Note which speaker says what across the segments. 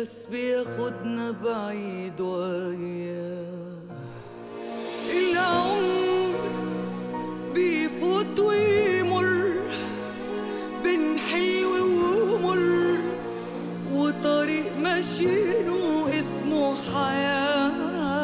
Speaker 1: بس بياخدنا بعيد وياه العمر بيفوت ويمر بين حلو ومر وطريق ماشيينه اسمه حياة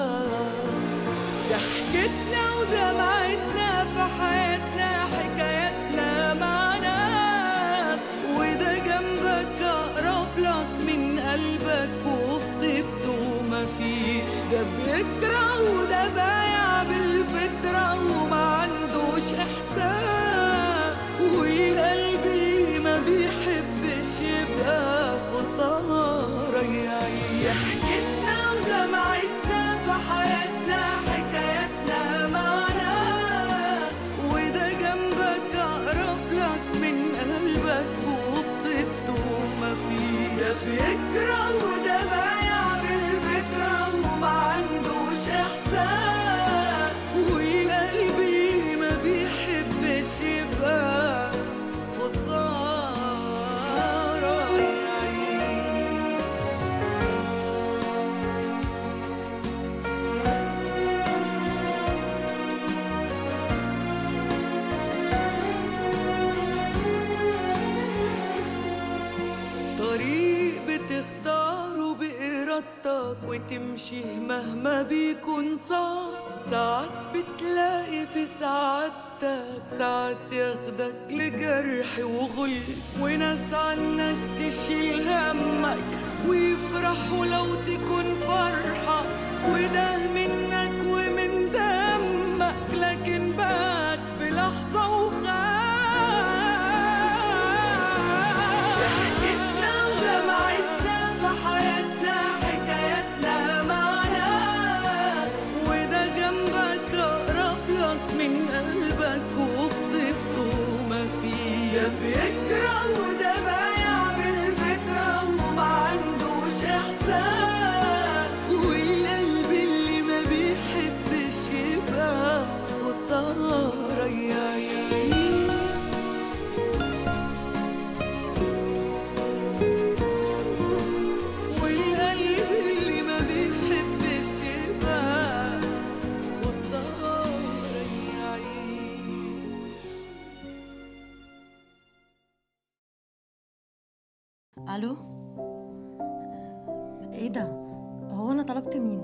Speaker 1: ضحكتنا ودمعتنا في حياتنا حكاياتنا مع ناس وده جنبك أقرب لك من قلبك وفي طيبته مفيش ده بيكره وده بايع بالفطرة وما عندوش إحساس وقلبي ما بيحبش يبقى خسارة يعيش ضحكتنا ودمعتنا في حياتنا حكاياتنا مع ناس وده جنبك أقرب لك من قلبك وفي طيبته مفيش ده بيكره وده بايع بالفكرة وما عندوش إحساس وقلبي ما بيحبش يبقى خسارة يعيش طريق بتختاره بإرادتك وتمشي مهما بيكون صعب ساعات بتلاقي في سعادتك ساعات ياخدك لجرح وغل وناس عنك تشيل همك ويفرحوا لو تكون فرحة وده منك ومن دمك لكن بات في لحظة وخاف ضحكتنا ودمعتنا في حياتنا حكاياتنا مع ناس وده جنبك أقرب لك من قلبك وفي طيبته مفيش ده بيكره وده بايع بالفكرة وما عندوش إحساس والقلب اللي ما بيحبش يبقى خسارة يعيش والقلب اللي ما بيحبش يبقى خسارة يعيش
Speaker 2: الو ايه ده هو انا طلبت مين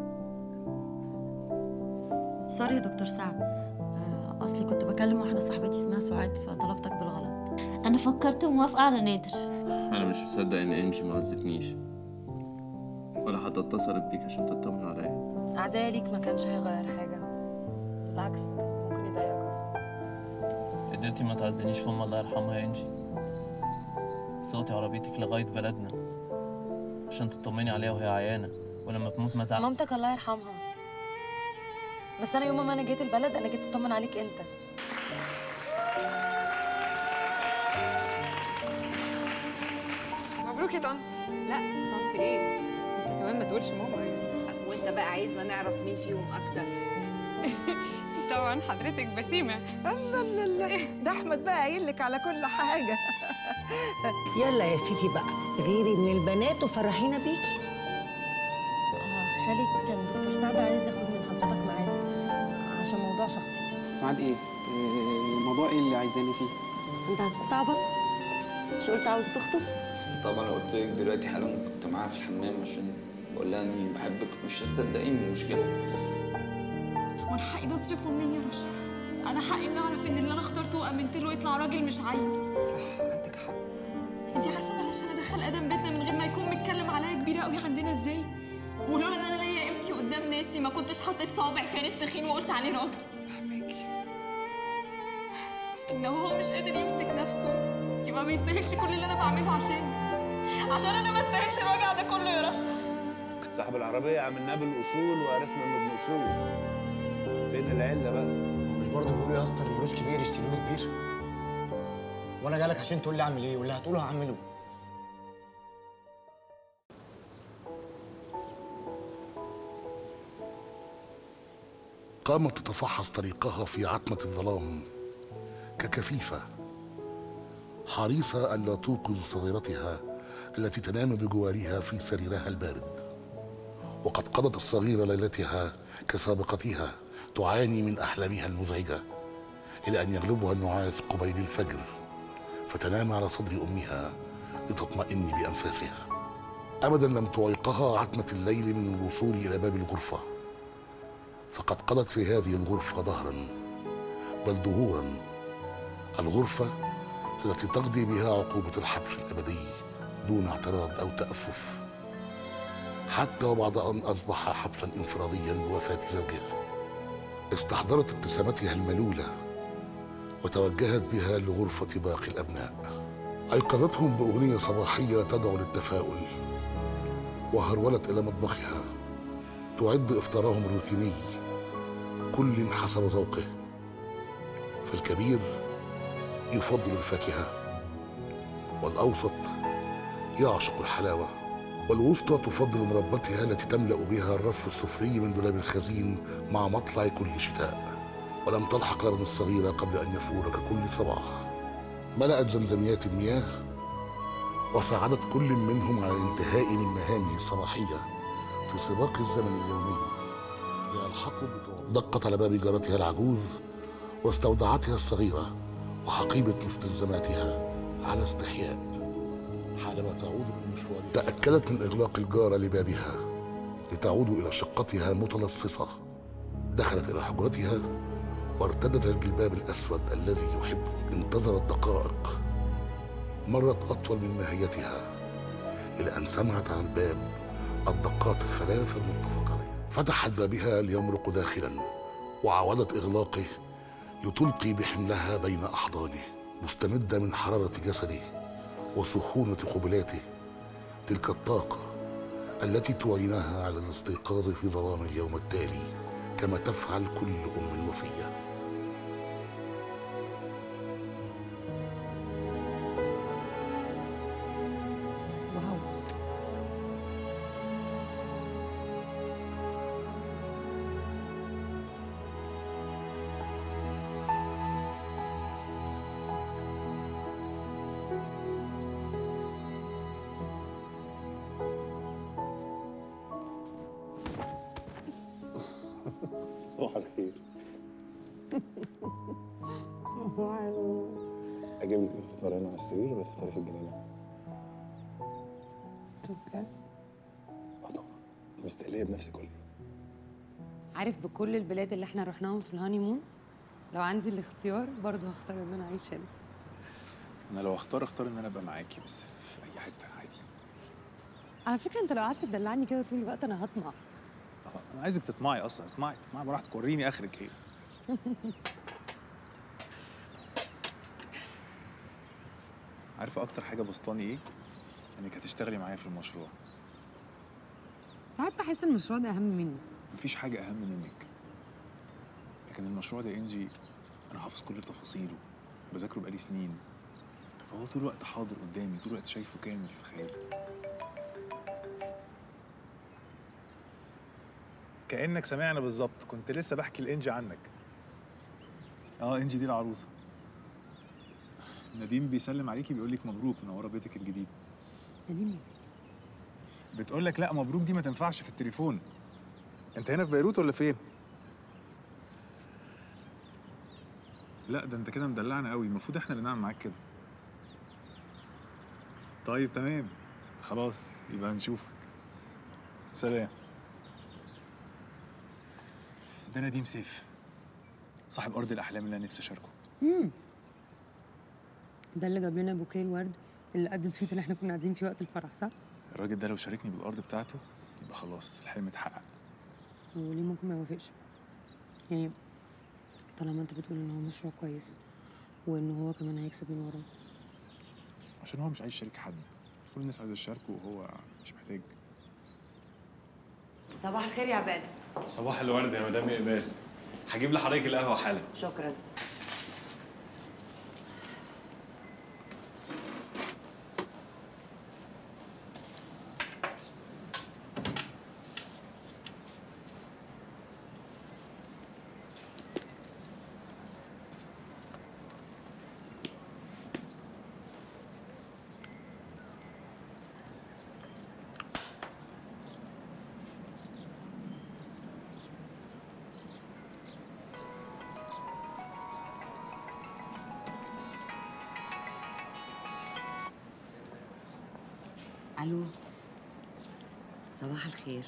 Speaker 2: سوري يا دكتور سعد آه، اصلي كنت بكلم واحده صاحبتي اسمها سعاد فطلبتك بالغلط
Speaker 3: انا فكرت موافقه على نادر
Speaker 4: انا مش مصدق ان انجي ما عزتنيش ولا حتى اتصلت بيك عشان تطمن عليا
Speaker 5: عزايا ليك ما كانش هيغير حاجة بالعكس ده كان ممكن يضايقك أصلا
Speaker 6: قدرتي ما تعزنيش في ام الله يرحمها يا انجي صوتي عربيتك لغايه بلدنا عشان تطمني عليها وهي عيانه ولما تموت ما زعل
Speaker 5: مامتك الله يرحمها بس أنا يوم ما أنا جيت البلد أنا جيت أطمن عليك أنت
Speaker 7: مبروك يا طنط لا طنط ايه انت كمان ما تقولش ماما يعني
Speaker 8: وانت بقى عايزنا نعرف مين فيهم اكتر
Speaker 7: طبعا حضرتك بسيمه
Speaker 8: الله الله الله ده احمد بقى قايل لك على كل حاجه
Speaker 9: يلا يا فيفي بقى غيري من البنات وفرحينا بيكي
Speaker 2: آه، خالي كان دكتور سعد عايز ياخد من حضرتك معانا عشان موضوع شخصي
Speaker 10: ميعاد ايه؟ إيه، الموضوع ايه اللي عايزاني فيه؟
Speaker 2: انت هتستعبط مش قلت عاوز تخطب
Speaker 11: طبعا انا قلت لك دلوقتي حالا كنت معاها في الحمام عشان بقول لها اني بحبك مش هتصدقيني المشكله
Speaker 12: وانا حقي ده اصرفه منين يا رشا انا حقي اني اعرف ان اللي انا اخترته وامنت له يطلع راجل مش عيل
Speaker 8: صح عندك حق
Speaker 12: انت عارفه ان علشان ادخل ادم بيتنا من غير ما يكون متكلم عليا كبيره قوي عندنا ازاي ولولا ان انا ليا قيمتي قدام ناسي ما كنتش حطيت صوابع في عين التخين وقلت عليه راجل
Speaker 8: فهماكي
Speaker 12: لكن لو هو مش قادر يمسك نفسه يبقى ما يستاهلش كل اللي انا بعمله عشانه عشان انا ما استاهلش الوجع ده كله يا رشا
Speaker 13: صاحب العربية عملناه بالأصول وعرفنا إنه ابن أصول فين العلة بقى؟
Speaker 14: مش برضه بيقولوا يا اسطى الملوش كبير يشتروا له كبير وانا جالك عشان تقول لي اعمل ايه واللي هتقوله هعمله
Speaker 15: قامت تتفحص طريقها في عتمة الظلام ككفيفة حريصة ألا توقظ صغيرتها التي تنام بجوارها في سريرها البارد وقد قضت الصغيرة ليلتها كسابقتها تعاني من أحلامها المزعجة إلى أن يغلبها النعاس قبيل الفجر فتنام على صدر أمها لتطمئن بأنفاسها أبدا لم تعيقها عتمة الليل من الوصول إلى باب الغرفة فقد قضت في هذه الغرفة دهرا بل دهورا الغرفة التي تقضي بها عقوبة الحبس الأبدي دون اعتراض أو تأفف حتى وبعد أن أصبح حبسا انفراديا بوفاة زوجها استحضرت ابتسامتها الملولة وتوجهت بها لغرفة باقي الأبناء أيقظتهم بأغنية صباحية تدعو للتفاؤل وهرولت إلى مطبخها تعد إفطارهم الروتيني كل حسب ذوقه فالكبير يفضل الفاكهة والأوسط يعشق الحلاوة والوسطى تفضل مربتها التي تملأ بها الرف السفلي من دولاب الخزين مع مطلع كل شتاء ولم تلحق لبن الصغيرة قبل أن يفور ككل صباح ملأت زمزميات المياه وساعدت كل منهم على الانتهاء من مهامه الصباحية في سباق الزمن اليومي ليلحقوا بطوال دقت على باب جارتها العجوز واستودعتها الصغيرة وحقيبة مستلزماتها على استحياء حالما تعود من مشوارها تأكدت من إغلاق الجارة لبابها لتعود إلى شقتها متلصصة دخلت إلى حجرتها وارتدت الجلباب الأسود الذي يحبه انتظرت دقائق مرت أطول من ماهيتها إلى أن سمعت على الباب الدقات الثلاث المتفق عليها فتحت بابها ليمرق داخلا وعاودت إغلاقه لتلقي بحملها بين أحضانه مستمدة من حرارة جسده وسخونة قبلاته تلك الطاقة التي تعينها على الاستيقاظ في ظلام اليوم التالي كما تفعل كل أم وفية
Speaker 2: واو
Speaker 13: صباح الخير اجيب لك الفطار هنا على السرير ولا تفطري في الجنينه؟
Speaker 16: اوكي
Speaker 13: اه طبعا انت مستقليه بنفسك ولا ايه؟
Speaker 16: عارف بكل البلاد اللي احنا رحناهم في الهاني مون لو عندي الاختيار برضه هختار ان انا اعيش هنا
Speaker 13: انا لو اختار اختار ان انا ابقى معاكي بس في اي حته عادي
Speaker 16: على فكره انت لو قعدت تدلعني كده طول الوقت انا هطمع
Speaker 13: اه انا عايزك تطمعي اصلا اطمعي اطمعي براحتك وريني اخرك ايه عارفه اكتر حاجه بسطاني ايه؟ انك هتشتغلي معايا في المشروع
Speaker 16: ساعات بحس ان المشروع ده اهم مني
Speaker 13: مفيش حاجه اهم منك لكن المشروع ده انجي انا حافظ كل تفاصيله بذاكره بقالي سنين فهو طول الوقت حاضر قدامي طول الوقت شايفه كامل في خيالي كانك سامعنا بالظبط كنت لسه بحكي لانجي عنك اه انجي دي العروسه نديم بيسلم عليكي بيقول لك مبروك منوره بيتك الجديد
Speaker 16: نديم
Speaker 13: بتقول لك لا مبروك دي ما تنفعش في التليفون انت هنا في بيروت ولا فين لا ده انت كده مدلعنا قوي المفروض احنا اللي نعمل معاك كده طيب تمام خلاص يبقى هنشوفك سلام ده نديم سيف صاحب ارض الاحلام اللي انا نفسي اشاركه
Speaker 16: امم ده اللي جاب لنا بوكيه الورد اللي قد السويت اللي احنا كنا قاعدين فيه وقت الفرح صح؟
Speaker 13: الراجل ده لو شاركني بالارض بتاعته يبقى خلاص الحلم اتحقق
Speaker 16: وليه ممكن ما يوافقش؟ يعني طالما انت بتقول ان هو مشروع كويس وان هو كمان هيكسب من وراه
Speaker 13: عشان هو مش عايز يشارك حد كل الناس عايزه تشاركه وهو مش محتاج
Speaker 17: صباح الخير يا عبادة
Speaker 18: صباح الورد يا مدام اقبال هجيب لحضرتك القهوه حالا
Speaker 17: شكرا الو صباح الخير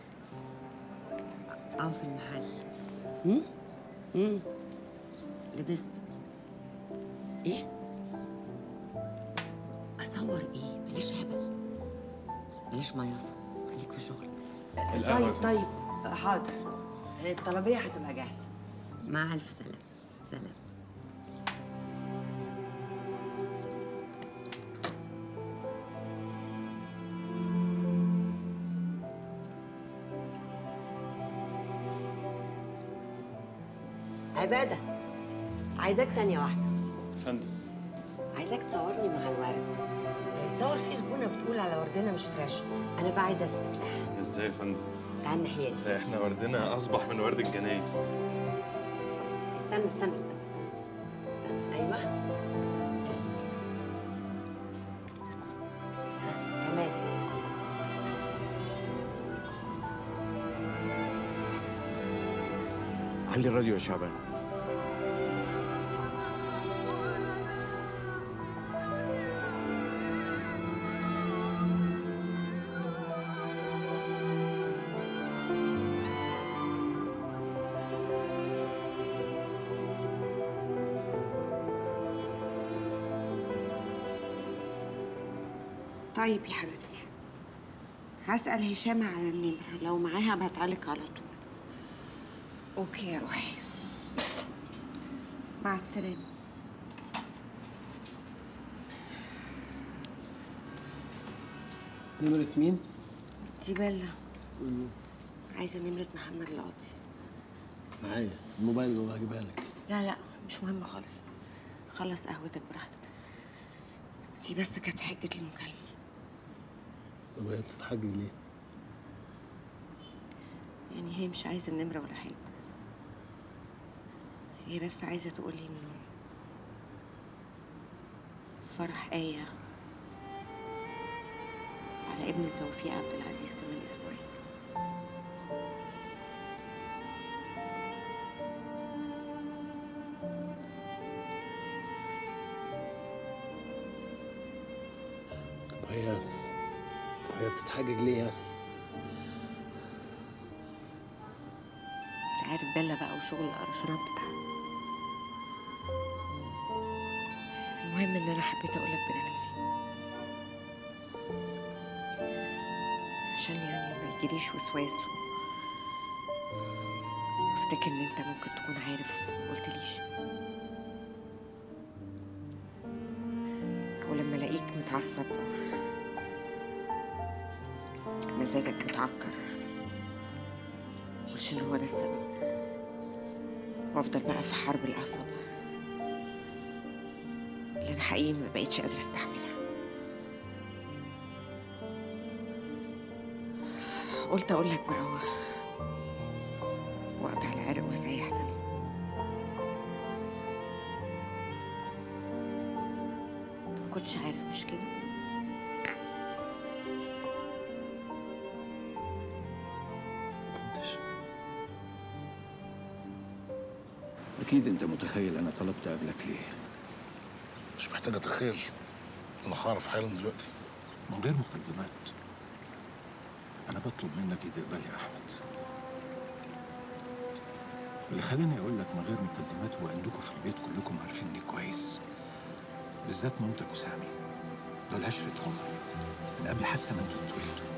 Speaker 17: اه في المحل امم امم لبست ايه اصور ايه بلاش هبل بلاش مياصه خليك في شغلك آه،
Speaker 19: القهوة.
Speaker 17: طيب طيب آه، حاضر آه، الطلبيه هتبقى جاهزه مع الف سلامه سلام عباده عايزاك ثانيه واحده
Speaker 18: فندم
Speaker 17: عايزاك تصورني مع الورد آه، تصور في زبونه بتقول على وردنا مش فريش انا بقى عايزه اثبت لها
Speaker 18: ازاي يا فندم؟
Speaker 17: تعال الناحيه دي
Speaker 18: ده احنا وردنا اصبح من ورد الجناين
Speaker 17: استنى استنى استنى استنى, استنى. استنى. ايوه يلا. ها، كمان
Speaker 19: علي الراديو يا شعبان
Speaker 17: طيب يا حبيبتي هسأل هشام على النمرة لو معاها ابعتهالك على طول اوكي يا روحي مع السلامة
Speaker 10: نمرة مين؟
Speaker 17: دي بيلا عايزة نمرة محمد القاضي
Speaker 10: معايا الموبايل جوه هجيبها لك
Speaker 17: لا لا مش مهم خالص خلص قهوتك براحتك دي بس كانت حجة المكالمة
Speaker 10: طب هي بتتحجج ليه؟
Speaker 17: يعني هي مش عايزة النمرة ولا حاجة هي بس عايزة تقولي إنه فرح آية على ابن توفيق عبد العزيز كمان أسبوعين
Speaker 10: طب هي هي بتتحجج ليه يعني؟
Speaker 17: انت عارف بيلا بقى وشغل القرشنات بتاعها المهم ان انا حبيت اقولك بنفسي عشان يعني ما يجيليش وسواس و- وافتكر ان انت ممكن تكون عارف وقلتليش ولما الاقيك متعصب مزاجك متعكر مقولش ان هو ده السبب وافضل بقى في حرب الاعصاب اللي انا حقيقي ما بقيتش قادره استحملها قلت اقول لك بقى و... واقطع العرق واسيح دم ما كنتش عارف مش كده
Speaker 19: كنتش أكيد أنت متخيل أنا طلبت قبلك ليه
Speaker 15: مش محتاج اتخيل انا هعرف حالا دلوقتي
Speaker 19: من غير مقدمات أنا بطلب منك إقبال يا أحمد اللي خلاني أقول لك من غير مقدمات هو إنكم في البيت كلكم عارفيني كويس بالذات مامتك وسامي دول عشرة عمر من قبل حتى ما انتوا اتولدوا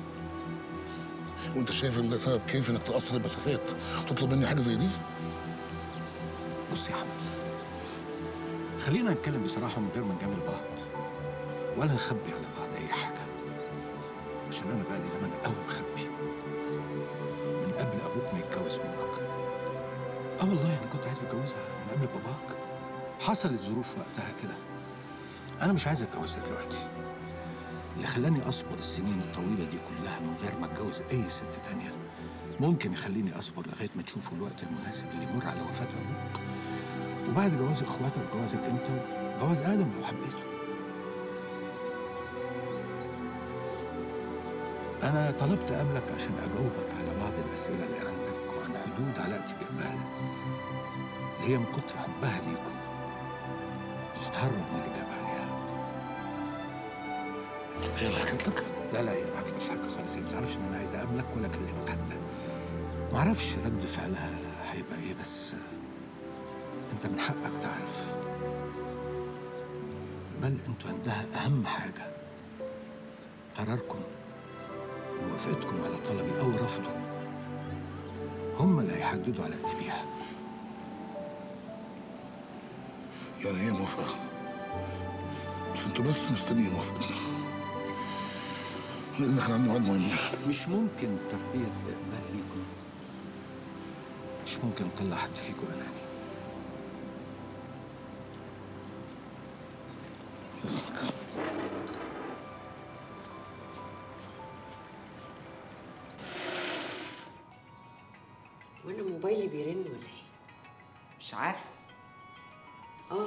Speaker 15: وانت شايف ان ده سبب كيف انك تقصر المسافات وتطلب مني حاجه زي دي
Speaker 19: بص يا أحمد خلينا نتكلم بصراحة من غير ما نجامل بعض ولا نخبي على بعض أي حاجة عشان أنا بقالي زمان قوي مخبي من قبل أبوك ما يتجوز أمك آه والله أنا كنت عايز أتجوزها من قبل باباك حصلت ظروف وقتها كده أنا مش عايز أتجوزها دلوقتي اللي خلاني أصبر السنين الطويلة دي كلها من غير ما أتجوز أي ست تانية ممكن يخليني أصبر لغاية ما تشوفوا الوقت المناسب اللي يمر على وفاة أبوك وبعد جواز إخواتك وجوازك أنت وجواز آدم لو حبيته أنا طلبت قبلك عشان أجاوبك على بعض الأسئلة اللي عندك وعن حدود علاقتي بإقبال اللي هي من كتر حبها ليكم بتتهرب من الإجابة عليها
Speaker 15: هي اللي حكت لك؟
Speaker 19: لا لا هي ما حكتليش حاجه خالص هي ما تعرفش ان انا عايز اقابلك ولا اكلمك حتى ما اعرفش رد فعلها هيبقى ايه بس انت من حقك تعرف بل انتوا عندها اهم حاجه قراركم وموافقتكم على طلبي او رفضه هم اللي هيحددوا علاقتي بيها
Speaker 15: يعني هي موافقة بس انتوا بس مستنيين موافقتنا لان احنا عندنا ميعاد مهم
Speaker 19: مش ممكن تربية إقبال ليكم مش ممكن يطلع حد فيكم أناني
Speaker 17: وانا موبايلي بيرن ولا ايه مش عارف اه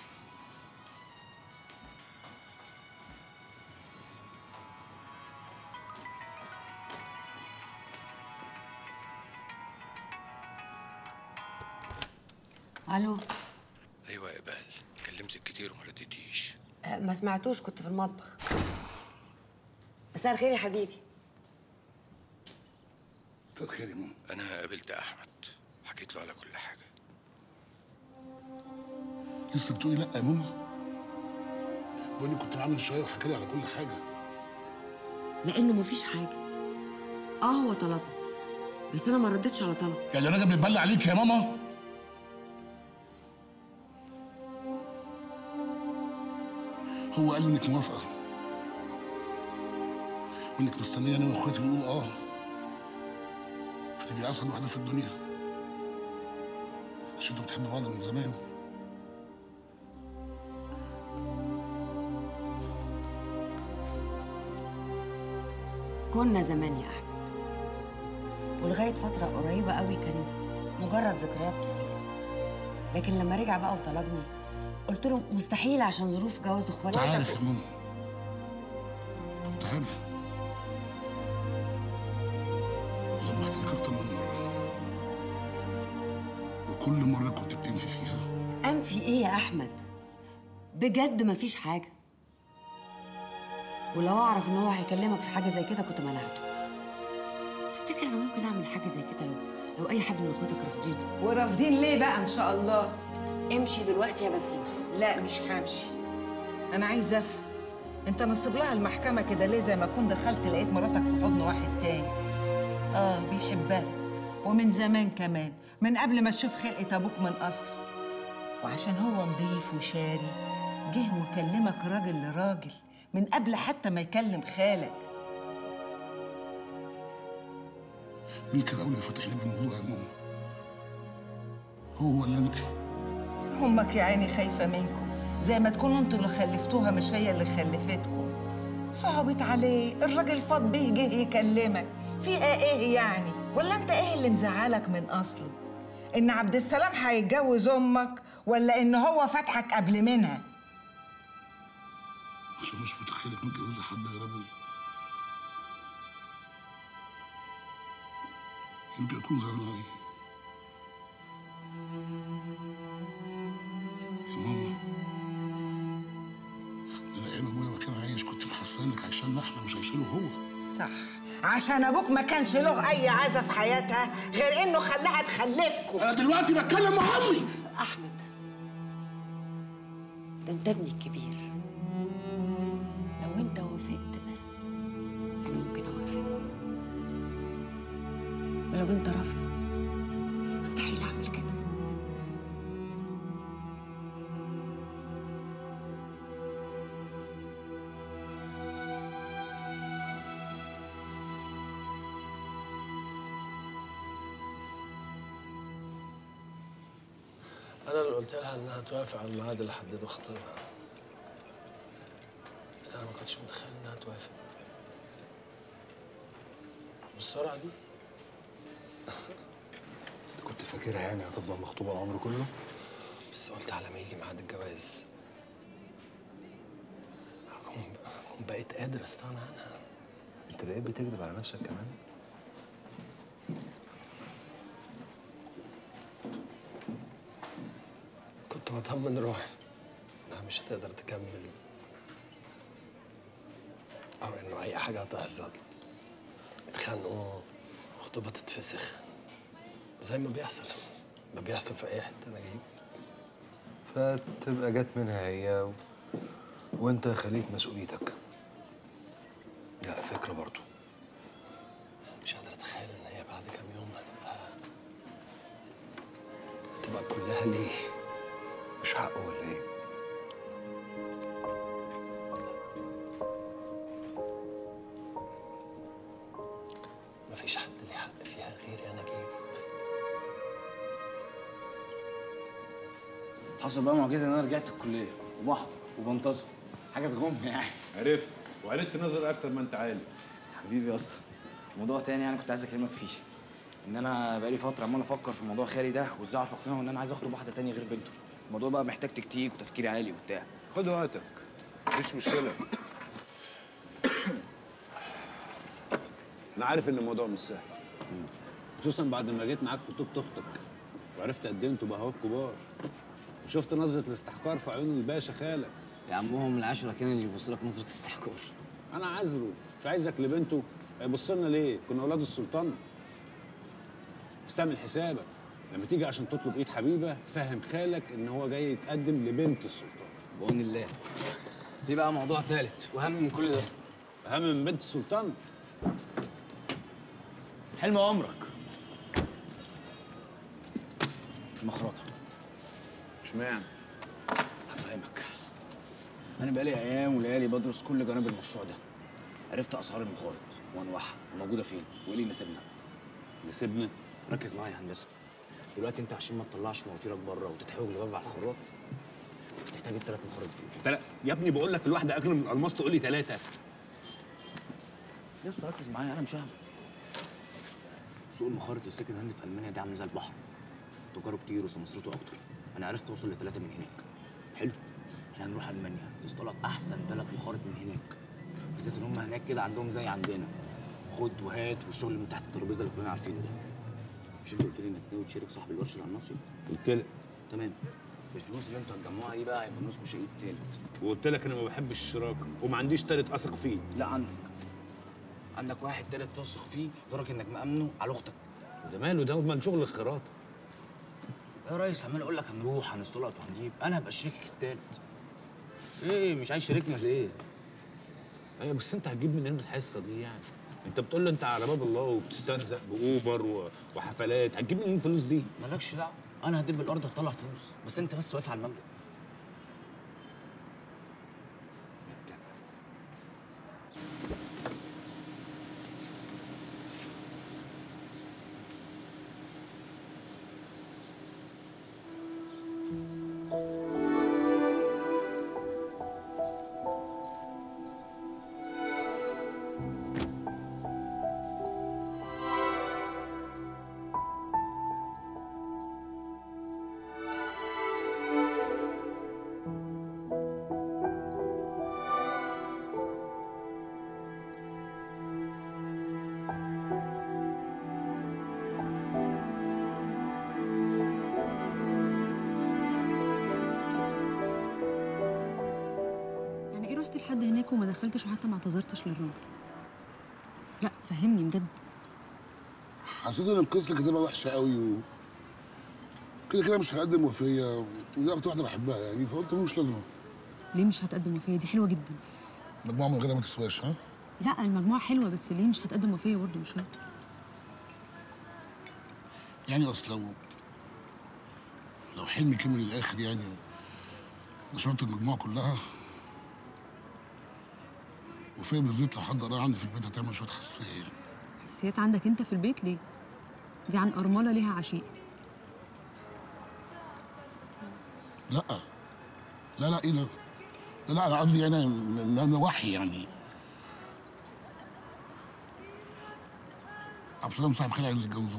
Speaker 17: الو
Speaker 19: أيوة يا إقبال كلمتك كتير وما رديتيش
Speaker 17: أه، ما سمعتوش كنت في المطبخ مساء الخير يا حبيبي
Speaker 15: مساء الخير يا ماما
Speaker 19: أنا قابلت أحمد حكيت له على كل حاجة
Speaker 15: لسه بتقولي لا يا ماما بقول لك كنت معاه من شويه وحكى لي على كل حاجه
Speaker 17: لانه مفيش حاجه اه هو طلبه بس انا ما ردتش على طلب
Speaker 15: يعني الراجل بيتبلى عليك يا ماما هو قال انك موافقه وانك مستنيه انا واخواتي نقول اه فتبقي اسعد واحده في الدنيا عشان انتوا بتحبوا بعض من زمان
Speaker 17: كنا زمان يا احمد ولغايه فتره قريبه قوي كانت مجرد ذكريات طفوله لكن لما رجع بقى وطلبني قلت له مستحيل عشان ظروف جواز اخواتي
Speaker 15: كنت عارف يا ماما كنت عارف ولما لك اكتر من مره وكل مره كنت بتنفي فيها
Speaker 17: انفي ايه يا احمد بجد مفيش حاجه ولو اعرف ان هو هيكلمك في حاجه زي كده كنت منعته تفتكر انا ممكن اعمل حاجه زي كده لو لو اي حد من اخواتك رافضين
Speaker 8: ورافضين ليه بقى ان شاء الله
Speaker 17: امشي دلوقتي يا بسيمه
Speaker 8: لا مش همشي انا عايزه افهم انت نصب لها المحكمه كده ليه زي ما كنت دخلت لقيت مراتك في حضن واحد تاني اه بيحبها ومن زمان كمان من قبل ما تشوف خلقه ابوك من اصله وعشان هو نضيف وشاري جه وكلمك راجل لراجل من قبل حتى ما يكلم خالك
Speaker 15: مين كان اولى يفتح لي بالموضوع يا ماما هو ولا انت
Speaker 8: امك يا عيني خايفه منكم زي ما تكونوا انتوا اللي خلفتوها مش هي اللي خلفتكم صعبت عليه الراجل فاض بيه جه يكلمك في ايه يعني ولا انت ايه اللي مزعلك من اصله ان عبد السلام هيتجوز امك ولا ان هو فتحك قبل منها
Speaker 15: عشان مش متخيلك متجوزه حد غير ابويا يمكن اكون غيران عليه يا ماما ده انا ايام ابويا ما كان عايش كنت محسنك عشان احنا مش عايشينه هو
Speaker 8: صح عشان ابوك ما كانش له اي عزه في حياتها غير انه خلاها تخلفكم
Speaker 15: انا دلوقتي بتكلم مع امي
Speaker 17: احمد ده انت ابني الكبير لو انت وافقت بس انا ممكن اوافق ولو انت رافض مستحيل اعمل كده
Speaker 10: انا اللي قلت لها انها توافق على الميعاد اللي حدده خطيبها بس انا ما كنتش متخيل انها توافق بالسرعه دي
Speaker 13: كنت فاكرها يعني هتفضل مخطوبه العمر كله
Speaker 10: بس قلت على ما يجي ميعاد الجواز هكون هكون بقيت قادر استغنى عنها
Speaker 13: انت بقيت بتكذب على نفسك كمان
Speaker 10: كنت بطمن روحي انها مش هتقدر تكمل او انه اي حاجه هتحصل اتخانقوا خطوبه تتفسخ زي ما بيحصل ما بيحصل في اي حته نجيب فتبقى جت منها هي و... وانت خليت مسؤوليتك لا فكره برضو مش قادر اتخيل ان هي بعد كام يوم هتبقى هتبقى كلها ليه مش حقه ولا ايه مفيش حد ليه حق فيها غيري انا جيب
Speaker 14: حصل بقى معجزه ان انا رجعت الكليه وبحضر وبنتظم حاجه تغم يعني
Speaker 20: عرفت وعرفت نظر اكتر ما انت عالي
Speaker 14: حبيبي يا اسطى موضوع تاني يعني كنت عايز اكلمك فيه ان انا بقالي فتره عمال افكر في موضوع خالي ده وازاي اعرف اقنعه ان انا عايز اخطب واحده تانية غير بنته الموضوع بقى محتاج تكتيك وتفكير عالي وبتاع
Speaker 20: خد وقتك مفيش مشكله انا عارف ان الموضوع مش سهل
Speaker 21: خصوصا بعد ما جيت معاك خطوبة اختك وعرفت قد ايه انتوا بهوات كبار وشفت نظرة الاستحقار في عيون الباشا خالك
Speaker 14: يا عمهم العشرة كان اللي يبص لك نظره استحقار
Speaker 21: انا عذره مش عايزك لبنته هيبص لنا ليه؟ كنا اولاد السلطان استعمل حسابك لما تيجي عشان تطلب ايد حبيبه تفهم خالك ان هو جاي يتقدم لبنت السلطان
Speaker 14: بعون الله في بقى موضوع ثالث واهم من كل ده
Speaker 21: اهم من بنت السلطان
Speaker 14: حلم عمرك المخرطه
Speaker 20: اشمعنى
Speaker 14: هفهمك انا بقالي ايام وليالي بدرس كل جوانب المشروع ده عرفت اسعار المخارط وانواعها وموجوده فين وايه اللي يناسبنا
Speaker 21: يناسبنا
Speaker 14: ركز معايا يا هندسه دلوقتي انت عشان ما تطلعش مواتيرك بره وتتحوج لباب على الخراط تحتاج الثلاث مخارط دول
Speaker 21: تلا... يا ابني بقول لك الواحده اغلى من الالماس تقول لي ثلاثه
Speaker 14: يا اسطى ركز معايا انا مش هعمل سوق المخارط السكن هاند في المانيا ده عامل زي البحر تجاره كتير وسمسرته اكتر انا عرفت اوصل لثلاثه من هناك حلو احنا هنروح المانيا نستلط احسن ثلاث مخارط من هناك بالذات ان هم هناك كده عندهم زي عندنا خد وهات والشغل اللي من تحت الترابيزه اللي كلنا عارفينه ده مش انت قلت لي انك ناوي تشارك صاحب الورشه العناصي
Speaker 21: قلت لك
Speaker 14: تمام بالفلوس اللي انتوا هتجمعوها دي بقى هيبقى نسكوا شقيق تالت
Speaker 21: وقلت لك انا ما بحبش الشراكه وما عنديش تالت اثق فيه
Speaker 14: لا عندك عندك واحد تالت تثق فيه لدرجه انك مأمنه على اختك
Speaker 21: ده ماله ده من شغل الخراطه
Speaker 14: يا ريس عمال اقول لك هنروح هنستلط وهنجيب انا هبقى شريكك التالت ايه مش عايز شريكنا ليه؟
Speaker 21: ايوه بس انت هتجيب منين الحصه دي يعني انت بتقول لي انت على باب الله وبتسترزق باوبر و... وحفلات هتجيب منين الفلوس دي
Speaker 14: مالكش دعوه انا هدب الارض هطلع فلوس بس انت بس واقف على المبدا
Speaker 2: يعني ايه رحت لحد هناك وما دخلتش وحتى ما اعتذرتش للراجل لا فهمني بجد
Speaker 15: حسيت ان القصه اللي كاتبها وحشه قوي و كده كده مش هقدم وفيه ودي اكتر واحده بحبها يعني فقلت مش لازمه
Speaker 2: ليه مش هتقدم وفيه دي حلوه جدا
Speaker 15: مجموعه من غيرها ما تسواش ها
Speaker 2: لا المجموعه حلوه بس ليه مش هتقدم وفيه برضه مش فاهم
Speaker 15: يعني اصل لو لو حلمي كمل للاخر يعني نشرت المجموعه كلها وفيه بالذات لو حد قراها عندي في البيت هتعمل شويه حساسيه يعني
Speaker 2: حساسيات عندك انت في البيت ليه دي عن ارمله ليها عشيق
Speaker 15: لا لا لا ايه ده؟ لا لا انا قصدي انا ان انا وحي يعني عبد السلام صاحب خالي عايز يتجوزوني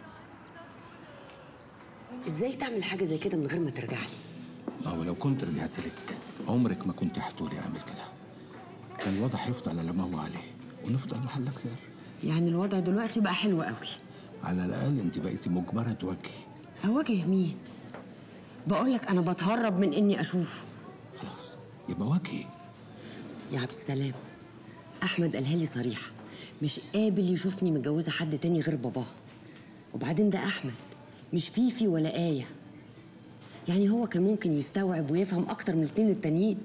Speaker 17: ازاي تعمل حاجه زي كده من غير ما ترجع لي
Speaker 19: اه ولو كنت رجعت لك عمرك ما كنت هتقولي اعمل كده كان الوضع هيفضل على ما هو عليه ونفضل محلك سر
Speaker 17: يعني الوضع دلوقتي بقى حلو قوي
Speaker 19: على الاقل انت بقيتي مجبره تواجهي
Speaker 17: اواجه مين بقول لك انا بتهرب من اني اشوفه
Speaker 19: خلاص يبقى واجهي
Speaker 17: يا عبد السلام احمد قالها لي صريحه مش قابل يشوفني متجوزه حد تاني غير باباها وبعدين ده احمد مش فيفي ولا ايه يعني هو كان ممكن يستوعب ويفهم اكتر من الاتنين التانيين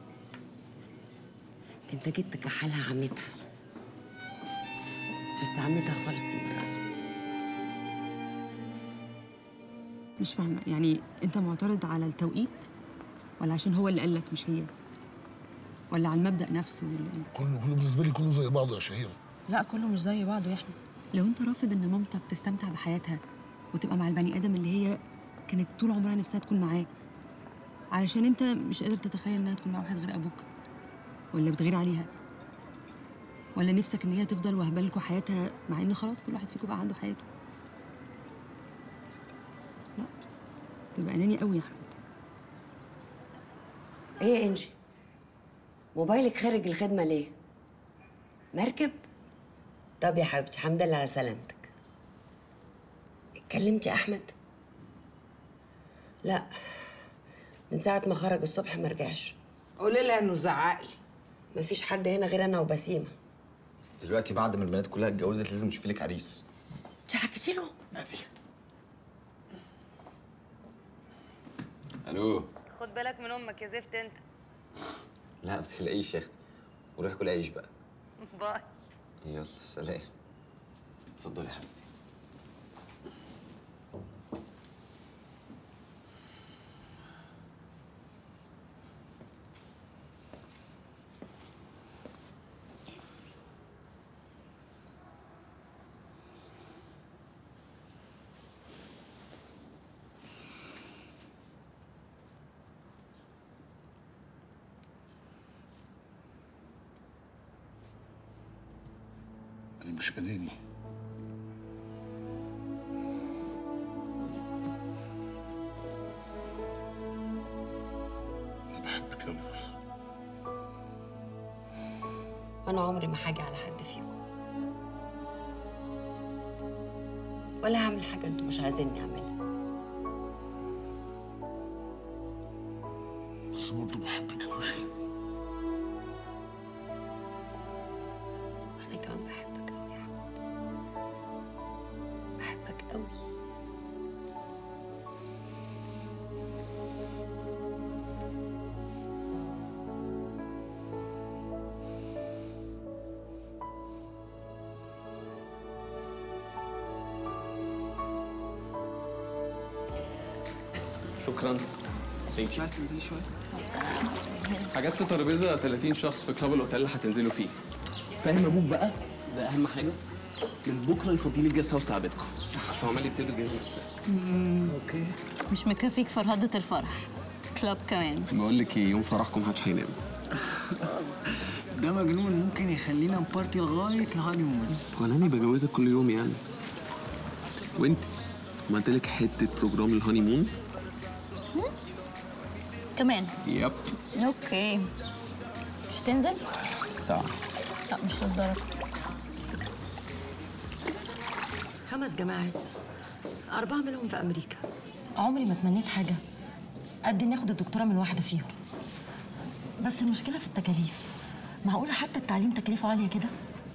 Speaker 17: انت جيت تكحلها عمتها بس عمتها خالص المره دي
Speaker 16: مش فاهمه يعني انت معترض على التوقيت ولا عشان هو اللي قالك مش هي ولا على المبدا نفسه ولا ايه
Speaker 15: كله كله بالنسبه لي كله زي بعضه يا شهيره
Speaker 16: لا كله مش زي بعضه يا احمد لو انت رافض ان مامتك تستمتع بحياتها وتبقى مع البني ادم اللي هي كانت طول عمرها نفسها تكون معاه علشان انت مش قادر تتخيل انها تكون مع واحد غير ابوك ولا بتغير عليها ولا نفسك ان هي تفضل وهبالكوا حياتها مع ان خلاص كل واحد فيكم بقى عنده حياته لا تبقى اناني قوي يا احمد
Speaker 17: ايه يا انجي موبايلك خارج الخدمه ليه مركب طب يا حبيبتي الحمد لله على سلامتك اتكلمتي يا احمد لا من ساعه ما خرج الصبح ما رجعش
Speaker 8: قولي لها انه زعق لي
Speaker 17: مفيش حد هنا غير انا وبسيمه
Speaker 11: دلوقتي بعد ما البنات كلها اتجوزت لازم تشوفي لك عريس
Speaker 17: انت حكيتي له
Speaker 11: عادي الو
Speaker 17: خد بالك من امك يا زفت انت
Speaker 11: لا ما تقلقيش يا اختي وروحي كل عيش بقى
Speaker 17: باي
Speaker 11: يلا سلام اتفضلي يا حبيبتي
Speaker 15: انا مش اناني انا بحبك قوي
Speaker 17: وانا عمري ما حاجه على حد فيكم ولا هعمل حاجه انتوا مش عايزيني اعملها
Speaker 15: بس برضه بحبك قوي
Speaker 17: انا كمان بحبك قوي يا احمد بحبك قوي
Speaker 4: شكرا ثانك يو
Speaker 1: عايز تنزلي شويه
Speaker 4: حجزت ترابيزه 30 شخص في كلاب الاوتيل اللي هتنزلوا فيه فاهم ابوك بقى ده اهم حاجه من بكره يفضي لي الجيست هاوس بتاعتكم عشان عمال يبتدوا يجهزوا السقف
Speaker 3: اوكي مش مكفيك فرهدة الفرح كلاب كمان
Speaker 4: بقول لك ايه يوم فرحكم محدش هينام
Speaker 1: ده مجنون ممكن يخلينا نبارتي لغايه الهاني مون
Speaker 4: وانا اني بجوزك كل يوم يعني وانت عملت لك حته بروجرام الهاني مون
Speaker 3: كمان
Speaker 4: يب
Speaker 3: اوكي مش تنزل؟
Speaker 4: ساعه
Speaker 3: لا مش للدرجة
Speaker 2: خمس جماعات أربعة منهم في أمريكا عمري ما تمنيت حاجة قد إني آخد الدكتوراه من واحدة فيهم بس المشكلة في التكاليف معقولة حتى التعليم تكاليفه عالية كده؟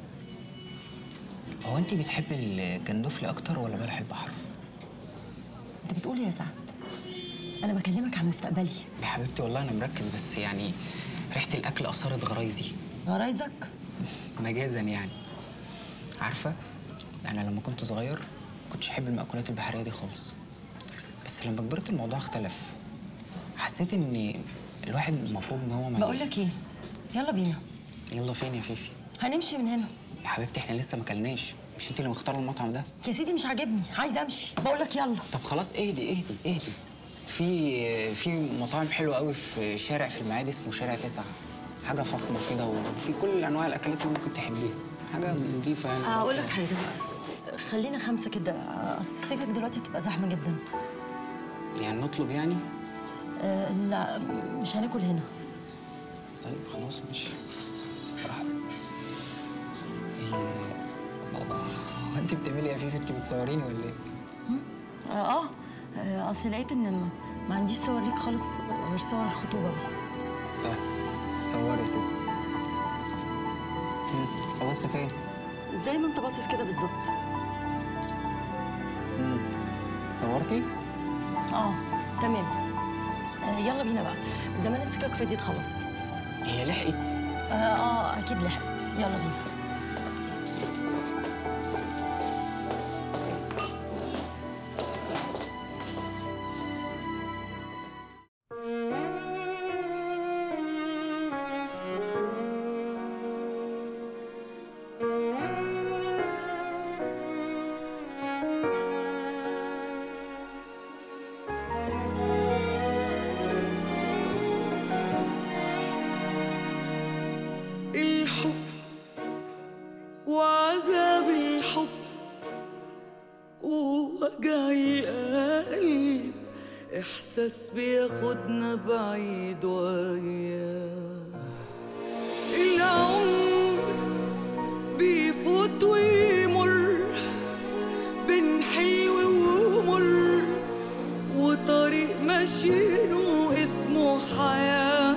Speaker 1: هو انت بتحبي الجندفلي اكتر ولا بلح البحر؟
Speaker 2: أنت بتقول إيه يا سعد؟ أنا بكلمك عن مستقبلي
Speaker 1: يا حبيبتي والله انا مركز بس يعني ريحه الاكل اثرت غرايزي
Speaker 2: غرايزك؟
Speaker 1: مجازا يعني عارفه انا لما كنت صغير كنتش احب المأكولات البحريه دي خالص بس لما كبرت الموضوع اختلف حسيت ان الواحد المفروض ان هو ما
Speaker 2: بقول لك إيه؟ يلا بينا
Speaker 1: يلا فين يا فيفي
Speaker 2: هنمشي من هنا
Speaker 1: يا حبيبتي احنا لسه ما كلناش مش انت اللي مختاره المطعم ده
Speaker 2: يا سيدي مش عاجبني عايزة أمشي بقول لك يلا
Speaker 1: طب خلاص اهدي اهدي اهدي في في مطاعم حلوه قوي في شارع في المعادي اسمه شارع تسعة حاجه فخمه كده وفي كل انواع الاكلات اللي ممكن تحبيها حاجه نظيفه يعني
Speaker 2: هقول لك حاجة بقى خلينا خمسة كده أصل السكك دلوقتي هتبقى زحمة جدا
Speaker 1: يعني نطلب يعني
Speaker 2: أه لا مش هناكل هنا
Speaker 1: طيب خلاص ماشي براحتك إيه، بابا هو انت بتعملي ايه يا فيفي انت بتصوريني ولا ايه؟
Speaker 2: اه آه، اصل لقيت ان ما, ما عنديش صور ليك خالص غير صور الخطوبه بس
Speaker 1: طيب صوري يا ستي ببص فين
Speaker 2: زي ما انت باصص كده بالظبط
Speaker 1: دورتي
Speaker 2: اه تمام آه يلا بينا بقى زمان السكك فضيت خلاص
Speaker 1: هي لحقت
Speaker 2: اه, آه اكيد لحقت يلا بينا
Speaker 6: الحب وعذاب الحب ووجع القلب إحساس بياخدنا بعيد وياه العمر بيفوت ويمر بين حلو ومر وطريق ماشيينه اسمه حياه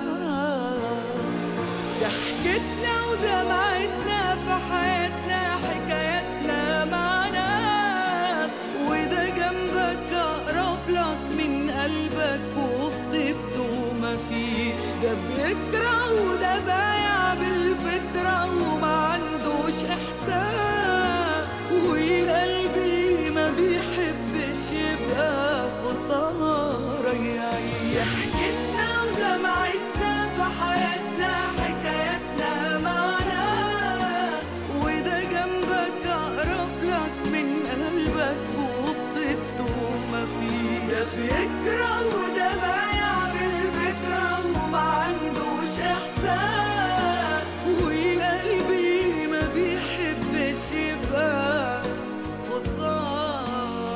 Speaker 6: ضحكتنا ودمعتنا في حياتنا حكاياتنا مع ناس وده جنبك أقرب لك من قلبك وفي طيبته مفيش ده بيكره وده بايع بالفطرة وما عندوش إحساس وقلبي ما بيحبش يبقى خسارة يعيش ضحكتنا ودمعتنا في حياتنا حكاياتنا مع ناس وده جنبك أقرب لك من قلبك وفي طيبته مفيش ده بيكره وده بايع بالفكرة وما عندوش إحساس وقلبي ما بيحبش يبقى خسارة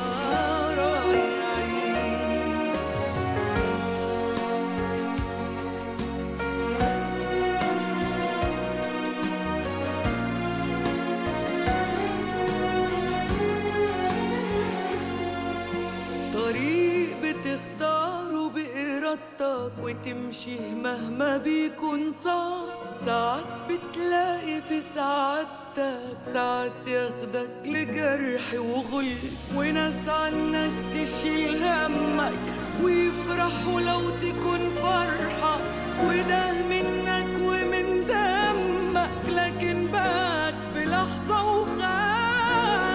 Speaker 6: يعيش طريق بتختاره بإرادتك وتمشيه مهما بيكون صعب ساعات بتلاقي في سعادتك ساعات ياخدك لجرح وغل وناس عنك تشيل همك ويفرحوا لو تكون فرحة وده منك ومن دمك لكن بات في لحظة وخاف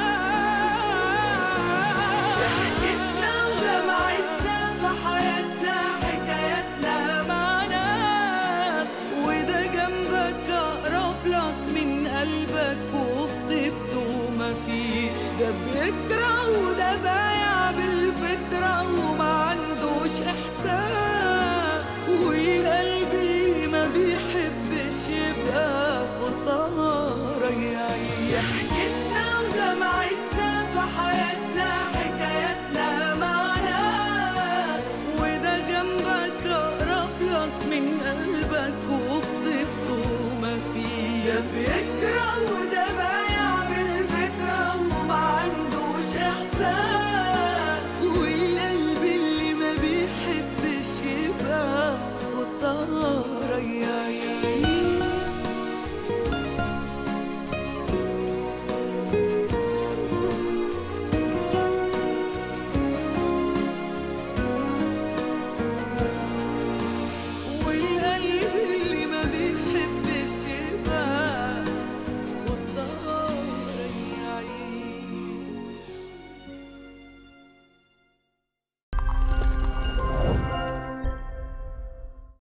Speaker 6: ضحكتنا ودمعتنا في حياتنا حكاياتنا مع ناس وده جنبك أقرب لك من قلبك وفي طيبته مفيش ده بيكره وده بايع بالفطرة وما عندوش إحساس وقلبي ما بيحب